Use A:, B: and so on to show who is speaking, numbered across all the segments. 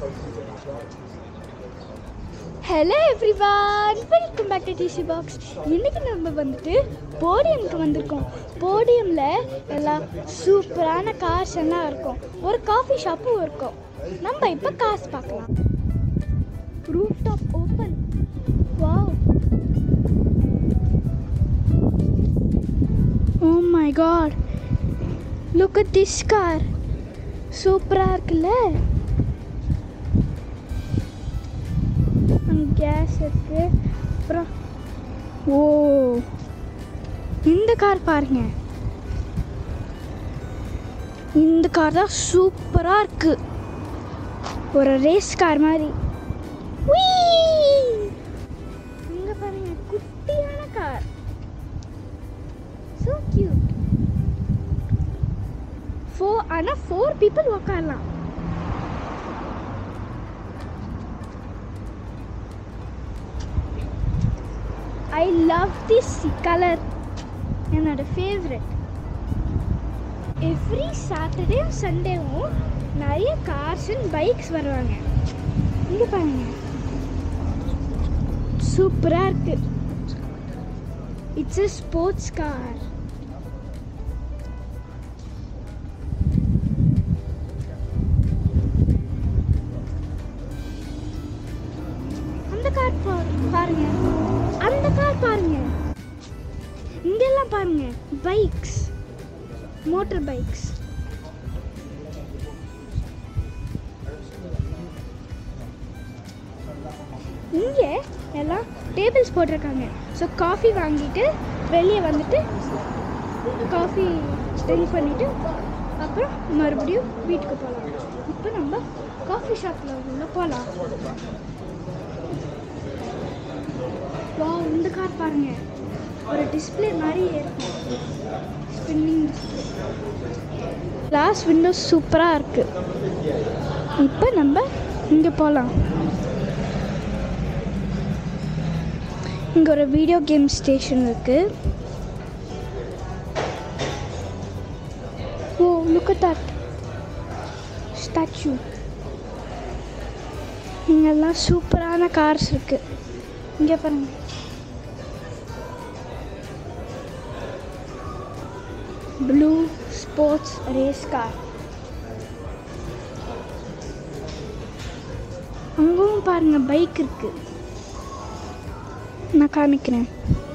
A: Hello everyone welcome back to DC box இன்னைக்கு நம்ம வந்துட்டு போடியம்க்கு வந்திருக்கோம் போடியமில் எல்லாம் சூப்பரான கார்ஸ் எல்லாம் இருக்கும் ஒரு காஃபி ஷாப்பும் இருக்கும் நம்ம இப்போ காசு பார்க்கலாம் roof top open wow oh my god look at this car சூப்பராக இருக்குல்ல கேஸ் இருக்கு அப்புறம் ஓ இந்த கார் பாருங்க இந்த கார் தான் சூப்பராக இருக்கு ஒரு ரேஸ் கார் மாதிரி Whee! இங்க பாருங்க குட்டியான கார் ஸோ கியூட் ஃபோர் ஆனால் ஃபோர் பீப்புள் உக்காரலாம் ஐ லவ் திஸ் கலர் என்னோட ஃபேவரட் எவ்ரி சாட்டர்டே சண்டேவும் நிறைய கார்ஸ் அண்ட் பைக்ஸ் வருவாங்க இங்கே பாருங்க சூப்பராக இருக்கு இட்ஸ் எ ஸ்போர்ட்ஸ் கார் அந்த கார் பாருங்க அந்த கார் பாருங்க இங்கெல்லாம் பாருங்க பைக்ஸ் மோட்டர் பைக்ஸ் இங்கே எல்லாம் டேபிள்ஸ் போட்டிருக்காங்க ஸோ காஃபி வாங்கிட்டு வெளியே வந்துட்டு காஃபி ட்ரிங்க் பண்ணிவிட்டு அப்புறம் மறுபடியும் வீட்டுக்கு போகலாம் இப்போ நம்ம காஃபி ஷாப்பில் உள்ள போகலாம் வா இந்த கார் பாருங்க ஒரு டிஸ்பிளே மாதிரி இருக்கும் ஸ்பின்னிங் கிளாஸ் விண்டோஸ் சூப்பராக இருக்கு இப்போ நம்ம இங்கே போகலாம் இங்கே ஒரு வீடியோ கேம் ஸ்டேஷன் இருக்கு oh look at that statue இங்கெல்லாம் சூப்பரான கார்ஸ் இருக்கு இங்கே பாருங்க ப்ளூ ஸ்போர்ட்ஸ் ரேஸ் கார் அங்கவும் பாருங்க பைக் இருக்கு நான் காமிக்கிறேன்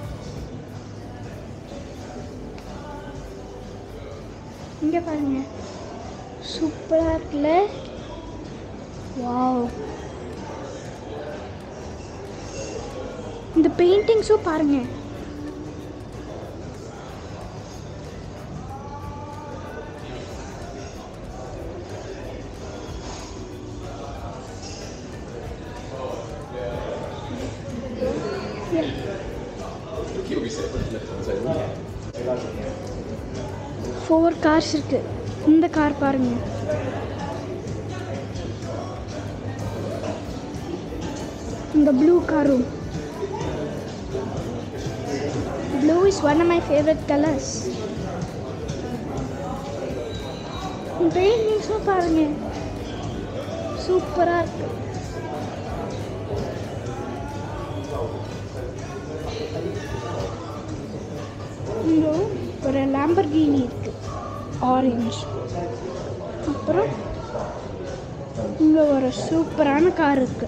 A: இங்க பாருங்க சூப்பரா இருக்குல்ல வாவ் இந்த பெயிண்டிங்ஸும் பாருங்க ஃபோர் கார்ஸ் இருக்கு இந்த கார் பாருங்க இந்த ப்ளூ காரும் blue is one of my favourite colours பெயிண்டிங்ஸும் பாருங்க சூப்பராக இருக்கு இங்கே ஒரு லாம்பர்கினி இருக்கு ஆரஞ்சு அப்புறம் இங்கே ஒரு சூப்பரான கார் இருக்கு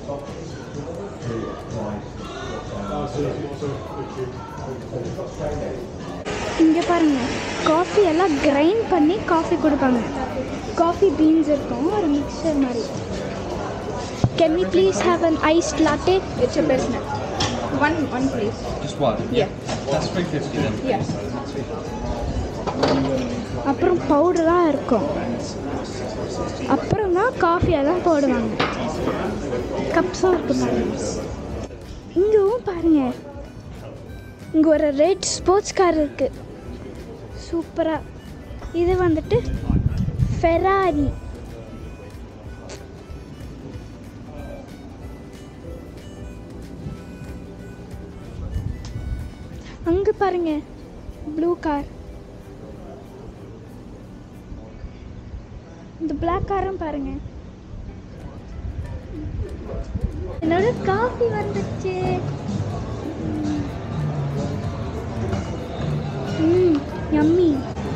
A: இங்கே பாருங்க காஃபி எல்லாம் கிரைண்ட் பண்ணி காஃபி கொடுப்பாங்க காஃபி பீன்ஸ் இருக்கும் ஒரு மிக்சர் மாதிரி can we please have an iced latte
B: It's your best now. One, one please.
C: Just one?
B: Yeah.
C: That's 350 then.
B: Yeah.
A: அப்புறம் பவுடராக இருக்கும் அப்புறம் தான் காஃபியெல்லாம் போடுவாங்க கப்ஸும் இருக்கு பாருங்க இங்கேவும் பாருங்க இங்கே ஒரு ரெட் ஸ்போர்ட்ஸ் கார் இருக்கு சூப்பராக இது வந்துட்டு ஃபெராரி அங்கே பாருங்க ப்ளூ கார் இந்த பிளாக் காரும் பாருங்க என்னோட காஃபி வந்துச்சு ம் யம்மி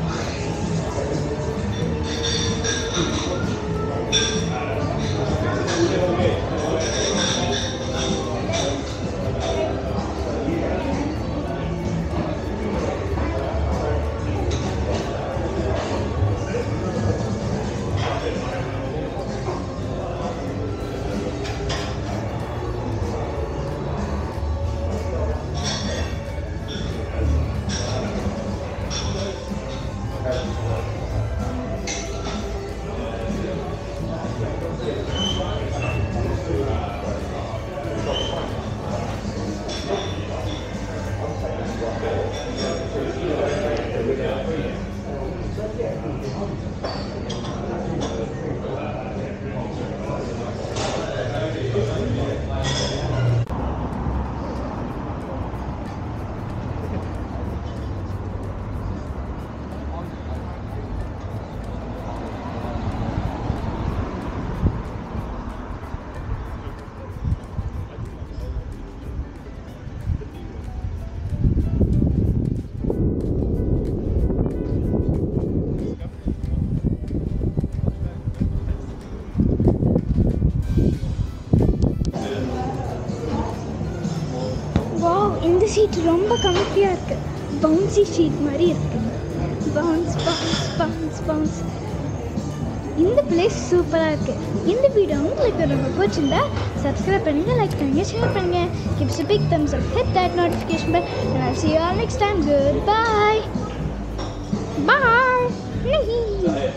A: வாவ் இந்த சீட் ரொம்ப கம்ஃபியாக இருக்கு பவுன்சி ஷீட் மாதிரி இருக்கு பவுன்ஸ் பவுன்ஸ் பவுன்ஸ் பவுன்ஸ் இந்த பிளேஸ் சூப்பராக இருக்கு இந்த வீடியோ உங்களுக்கு ரொம்ப பிடிச்சிருந்தா சப்ஸ்கிரைப் பண்ணுங்க லைக் பண்ணுங்க ஷேர் பண்ணுங்க gives big thumbs up hit that notification bell and I'll see you all next time goodbye bye